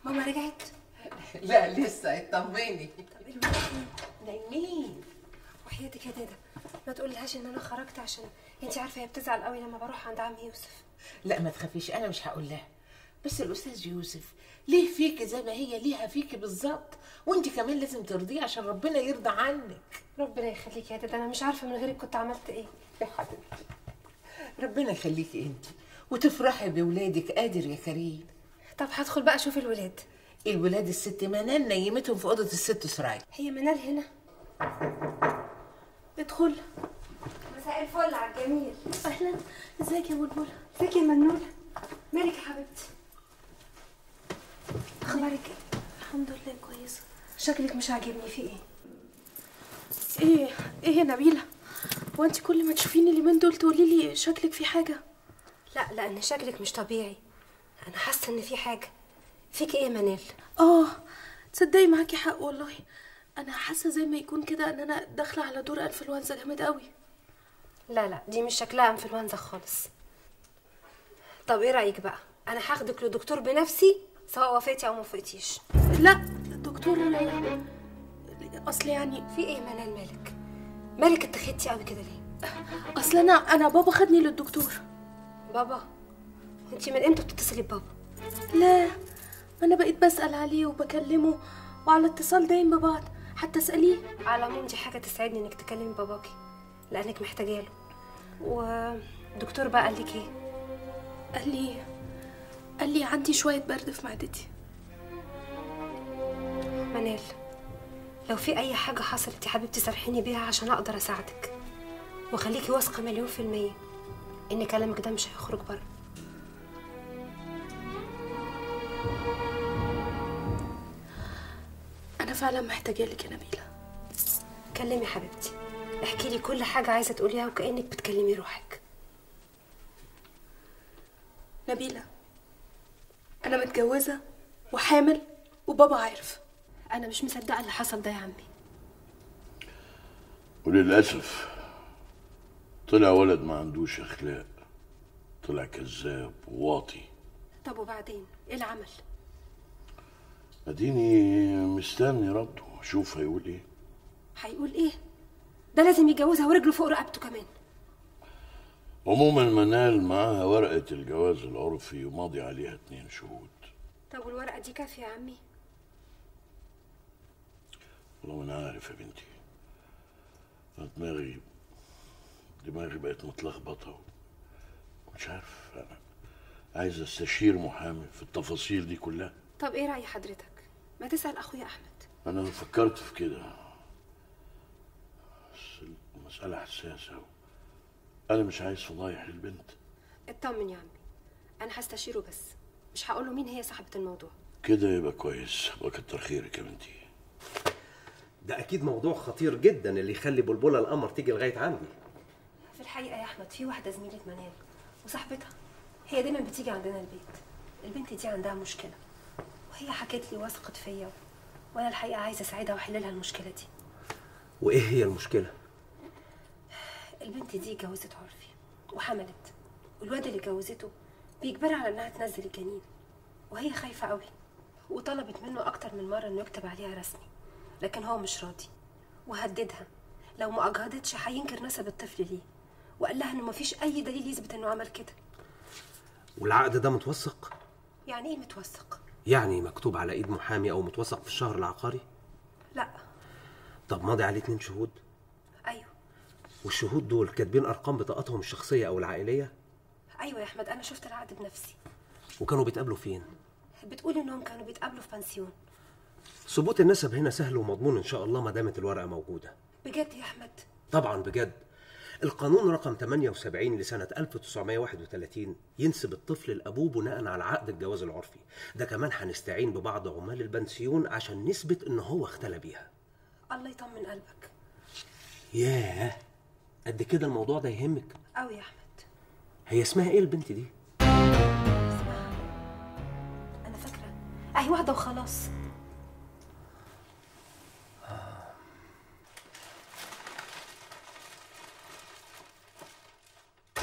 ماما رجعت لا لسه اطمني طب ايه الولاد فين؟ نايمين وحياتك يا دادا ما تقوليلهاش ان انا خرجت عشان انت عارفه هي بتزعل قوي لما بروح عند عم يوسف لا ما تخافيش انا مش هقول لها بس الاستاذ يوسف ليه فيكي زي ما هي ليها فيكي بالظبط وانت كمان لازم ترضيه عشان ربنا يرضى عنك ربنا يخليك يا دادا انا مش عارفه من غيرك كنت عملت ايه يا حبيبتي ربنا يخليكي انت وتفرحي بولادك قادر يا كريم طب هدخل بقى اشوف الولاد الولاد الست منال نيمتهم في اوضه الست سرايا هي منال هنا ادخل مساء الفل على الجميل اهلا ازيك يا بلبل ازيك يا منوله مالك يا حبيبتي اخبارك ايه الحمد لله كويسه شكلك مش عاجبني في ايه ايه ايه يا نبيلة هو انت كل ما تشوفيني اليومين دول تقولي لي شكلك في حاجة لا لان شكلك مش طبيعي انا حاسه ان في حاجه فيك ايه يا منال اه تصدقي معاكي حق والله انا حاسة زي ما يكون كده ان انا داخلة على دور انفلونزا جامد قوي لا لا دي مش شكلها انفلونزا خالص طب ايه رايك بقى انا هاخدك لدكتور بنفسي سواء وافقتي او ما وافقتيش لا دكتور اصل يعني في ايه يا منال مالك مالك اتخدتي قوي كده ليه اصل انا انا بابا خدني للدكتور بابا انت من امتى بتتصلي ببابا لا ما انا بقيت بسأل عليه وبكلمه وعلى اتصال دايم ببعض حتى اسأليه على العموم دي حاجه تسعدني انك تكلمي باباكي لانك محتاجه له والدكتور بقى قال لك ايه قال لي قال لي عندي شوية برد في معدتي منال لو في اي حاجه حصلت يا حبيبتي صرحيني بيها عشان اقدر اساعدك وخليكي واثقه مليون في الميه ان كلامك ده مش هيخرج بره انا فعلا محتاجة لك يا نبيلة كلمي حبيبتي احكي لي كل حاجه عايزه تقوليها وكانك بتكلمي روحك نبيلة أنا متجوزة وحامل وبابا عارف انا مش مصدقه اللي حصل ده يا عمي وللأسف طلع ولد ما عندوش أخلاق طلع كذاب وواطي طب وبعدين ايه العمل اديني مستني رده اشوف هيقول ايه هيقول ايه ده لازم يتجوزها ورجله فوق رقبته كمان عموما منال معاها ورقة الجواز العرفي وماضي عليها اتنين شهود طب والورقه دي كافيه يا عمي والله ما انا عارف يا بنتي أنا دماغي دماغي بقت متلخبطة مش عارف انا عايز استشير محامي في التفاصيل دي كلها طب ايه راي حضرتك ما تسال اخويا احمد انا فكرت في كده بس المسألة حساسة انا مش عايز فضايح للبنت اطمن يا عمي انا هستشيره بس مش هقول له مين هي صاحبه الموضوع كده يبقى كويس يبقى كتر خيرك يا بنتي ده اكيد موضوع خطير جدا اللي يخلي بلبله القمر تيجي لغايه عندي في الحقيقه يا احمد في واحده زميله منال وصاحبتها هي دايما بتيجي عندنا البيت البنت دي عندها مشكله وهي حكت لي وثقت فيا وانا الحقيقه عايزه اساعدها واحل لها المشكله دي وايه هي المشكله البنت دي اتجوزت عرفي وحملت والواد اللي اتجوزته بيجبرها على انها تنزل الجنين وهي خايفه قوي وطلبت منه اكتر من مره انه يكتب عليها رسمي لكن هو مش راضي وهددها لو ما اجهضتش هينكر نسب الطفل ليه وقال لها انه مفيش اي دليل يثبت انه عمل كده والعقد ده متوثق يعني ايه متوثق يعني مكتوب على ايد محامي او متوثق في الشهر العقاري لا طب ماضي عليه اتنين شهود ايوه والشهود دول كاتبين ارقام بطاقاتهم الشخصيه او العائليه ايوه يا احمد انا شفت العقد بنفسي وكانوا بيتقابلوا فين بتقول انهم كانوا بيتقابلوا في بنسيون ثبوت النسب هنا سهل ومضمون ان شاء الله ما دامت الورقه موجوده بجد يا احمد طبعا بجد القانون رقم 78 لسنة 1931 ينسب الطفل لأبوه بناء على عقد الجواز العرفي ده كمان هنستعين ببعض عمال البنسيون عشان نثبت إن هو اختلى بيها الله يطمن قلبك ياه قد كده الموضوع ده يهمك قوي يا احمد هي اسمها ايه البنت دي اسمها انا فاكره اهي واحده وخلاص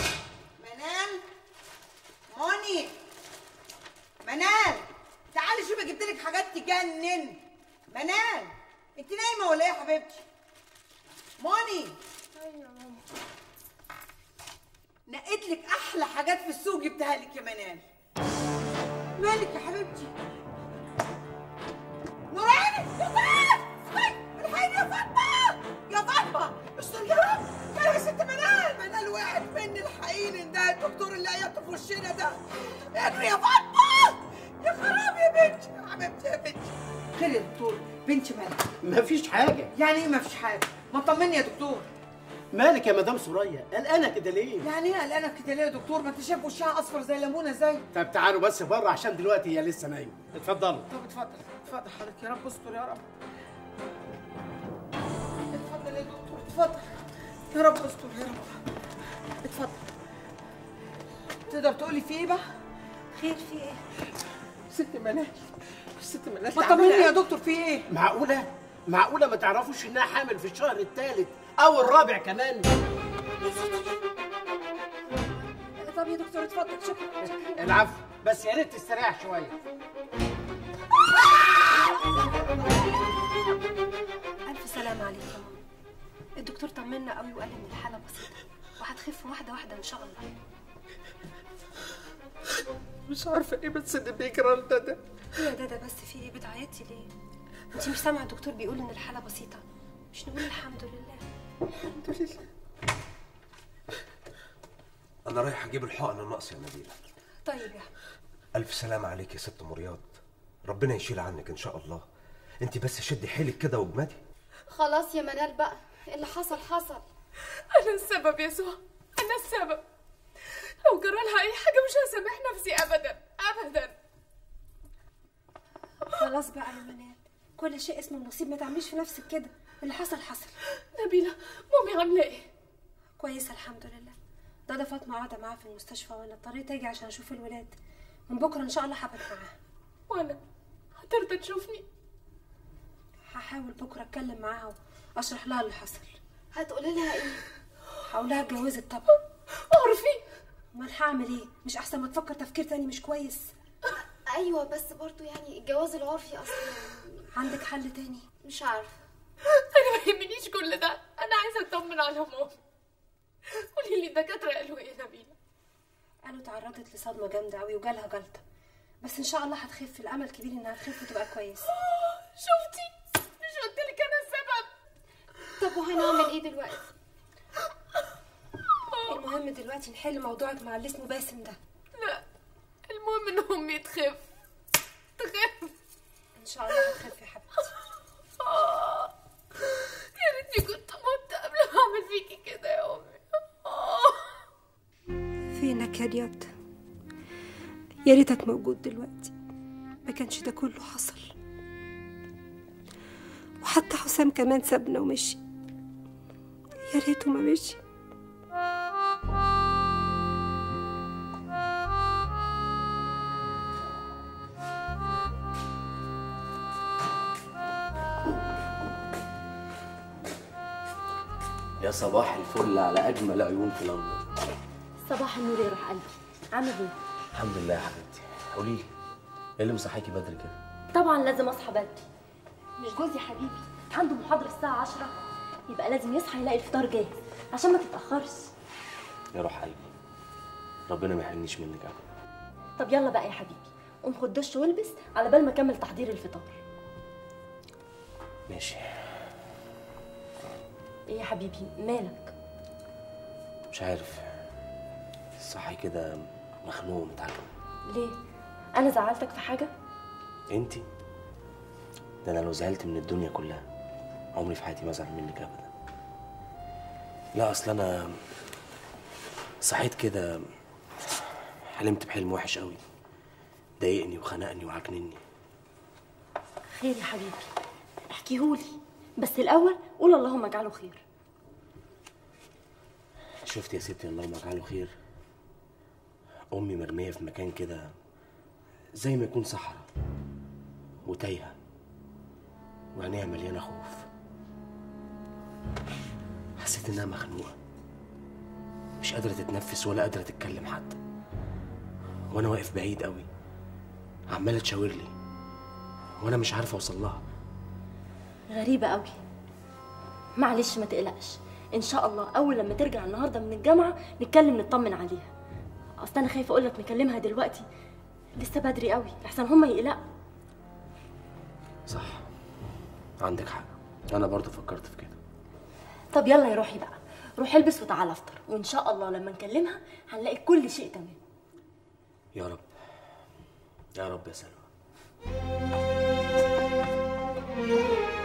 منال موني منال تعالي شوفي ما جبت لك حاجات تجنن منال انت نايمه ولا ايه يا حبيبتي موني نقيت لك احلى حاجات في السوق جبتها لك يا منال مالك يا حبيبتي نوراني يا فاطمه الحقيني يا فاطمه يا فاطمه استر يا رب يا ست منال منال وقعت مني الحقيني ده الدكتور اللي عيط في وشنا ده اجري يا فاطمه يا خراب يا بنتي يا حبيبتي يا بنتي خير يا دكتور بنتي مالك مفيش حاجة يعني ايه ما فيش حاجه ما طمني يا دكتور مالك يا مدام سوريا قلقانة كده ليه؟ يعني ايه قلقانه كده ليه يا دكتور ما انت شايف وشها اصفر زي الليمونه ازاي طب تعالوا بس بره عشان دلوقتي هي لسه نايمة اتفضلوا طب اتفضل اتفضل حضرتك يا رب استر يا رب اتفضل يا دكتور اتفضل يا رب استر يا رب اتفضل تقدر تقولي في ايه بقى خير في ايه ست منال ست منال ما طمني يا دكتور في ايه معقولة؟ معقولة ما تعرفوش انها حامل في الشهر الثالث او الرابع كمان؟ طب يا دكتور اتفضل شكرا العفو بس يا ريت تستريح شوية الف سلام عليك يا ماما الدكتور طمنا قوي وقال ان الحاله بسيطه وهتخف واحده واحده ان شاء الله مش عارفه ايه بس اللي بيجرى لنا ده ايه يا دادا بس في ايه بتعيطي ليه انت مش سامعه الدكتور بيقول ان الحاله بسيطه مش نقول الحمد لله الحمد لله انا رايح اجيب الحقن الناقص يا نبيله طيب يا حبيبي الف سلامه عليك يا ست مرياض ربنا يشيل عنك ان شاء الله انت بس شدي حيلك كده واجمدي خلاص يا منال بقى اللي حصل حصل انا السبب يا سهى انا السبب لو جرى لها اي حاجه مش هسامح نفسي ابدا ابدا خلاص بقى يا منال كل شيء اسمه نصيب ما تعمليش في نفسك كده اللي حصل حصل نبيله مامي عامله ايه كويسه الحمد لله دادا فاطمه قاعده معاها في المستشفى وانا اضطريت اجي عشان اشوف الولاد من بكره ان شاء الله هبقى معاها وانا هترضى تشوفني هحاول بكره اتكلم معاها واشرح لها اللي حصل هتقولي لها ايه هقول لها اتجوزت طبعا عارفين امال هعمل ايه مش احسن ما تفكر تفكير تاني مش كويس ايوه بس برضو يعني الجواز العرفي اصلا عندك حل تاني مش عارفه انا ما يهمنيش كل ده انا عايزه اطمن على مامي قولي لي الدكاتره قالوا ايه يا نبيله قالوا تعرضت لصدمه جامده قوي وجالها جلطه بس ان شاء الله هتخف الامل كبير انها تخف وتبقى كويس شفتي مش قلت لك انا السبب طب وهنعمل ايه دلوقتي المهم دلوقتي نحل موضوعك مع اللي اسمه باسم ده لا المهم ان امي تخف تخف ان شاء الله هتخف يا حبيبتي آه. يا ريتني كنت مت قبل ما اعمل فيكي كده يا امي آه. فينك يا رياض يا ريتك موجود دلوقتي ما كانش ده كله حصل وحتى حسام كمان سابنا ومشي يا ريته ما مشي يا صباح الفل على اجمل عيون في لندن صباح النور يا روح قلبي عامل ايه الحمد لله يا حبيبتي قولي لي ايه اللي مصحيكي بدري كده طبعا لازم اصحى بدري مش جوزي حبيبي عنده محاضره الساعه 10 يبقى لازم يصحى يلاقي الفطار جاهز عشان ما تتاخرش يا روح قلبي ربنا ما يحرمنيش منك ابدا طب يلا بقى يا حبيبي قوم خد دش والبس على بال ما اكمل تحضير الفطار ماشي ايه يا حبيبي مالك مش عارف صحي كده مخنوق متعكم ليه انا زعلتك في حاجه انتي ده انا لو زعلت من الدنيا كلها عمري في حياتي ما ازعل منك ابدا لا اصل انا صحيت كده حلمت بحلم وحش قوي ضايقني وخنقني وعكنني خير يا حبيبي احكيهولي بس الاول قول اللهم اجعله خير شفت يا ستي اللهم اجعله خير امي مرميه في مكان كده زي ما يكون صحراء وتايهه وعينيها مليانه خوف حسيت انها مخنوقه مش قادره تتنفس ولا قادره تتكلم حتى وانا واقف بعيد قوي عماله تشاور لي وانا مش عارف اوصل لها غريبة قوي معلش ما تقلقش ان شاء الله اول لما ترجع النهارده من الجامعة نتكلم نطمن عليها اصل انا خايفة اقولك نكلمها دلوقتي لسه بدري قوي لحسن هما يقلقوا صح عندك حق انا برضو فكرت في كده طب يلا يا روحي بقى روح البس وتعالى افطر وان شاء الله لما نكلمها هنلاقي كل شيء تمام يا رب يا رب يا سلوى